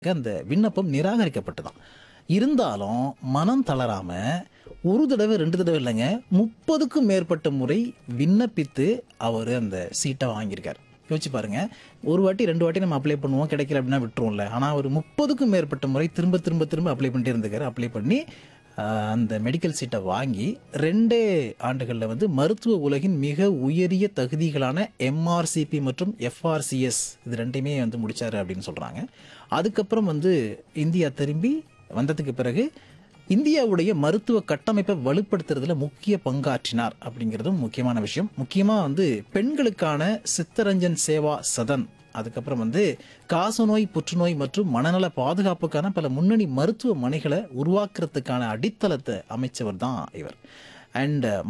அந்த விண்ணப்பம் நிராகரிக்கப்பட்டதாம் இருந்தாலும் மனம் தளராம ஒரு தடவை ரெண்டு தடவை இல்லைங்க முப்பதுக்கும் மேற்பட்ட முறை விண்ணப்பித்து அவர் அந்த சீட்டை வாங்கியிருக்கார் யோசிச்சு பாருங்க ஒரு வாட்டி ரெண்டு வாட்டி நம்ம அப்ளை பண்ணுவோம் கிடைக்கல அப்படின்னா விட்டுருவோம்ல ஆனால் அவர் முப்பதுக்கும் மேற்பட்ட முறை திரும்ப திரும்ப திரும்ப அப்ளை பண்ணிட்டே இருந்திருக்காரு அப்ளை பண்ணி ஆஹ், அந்த மெடிக்கல் சீட்டை வாங்கி ரெண்டே ஆண்டுகளில் வந்து மருத்துவ உலகின் மிக உயரிய தகுதிகளான எம்ஆர்சிபி மற்றும் எஃப்ஆர்சிஎஸ் இது ரெண்டையுமே வந்து முடிச்சாரு அப்படின்னு சொல்கிறாங்க அதுக்கப்புறம் வந்து இந்தியா திரும்பி வந்ததுக்கு பிறகு இந்தியாவுடைய மருத்துவ கட்டமைப்பை வலுப்படுத்துறதுல முக்கிய பங்காற்றினார் அப்படிங்கிறதும் முக்கியமான விஷயம் முக்கியமாக வந்து பெண்களுக்கான சித்தரஞ்சன் சேவா சதன் அதுக்கப்புறம் வந்து காசநோய் புற்றுநோய் மற்றும் மனநல பாதுகாப்புக்கான பல முன்னணி மருத்துவமனைகளை உருவாக்குறதுக்கான அடித்தளத்தை அமைச்சவர் தான் இவர் அண்ட்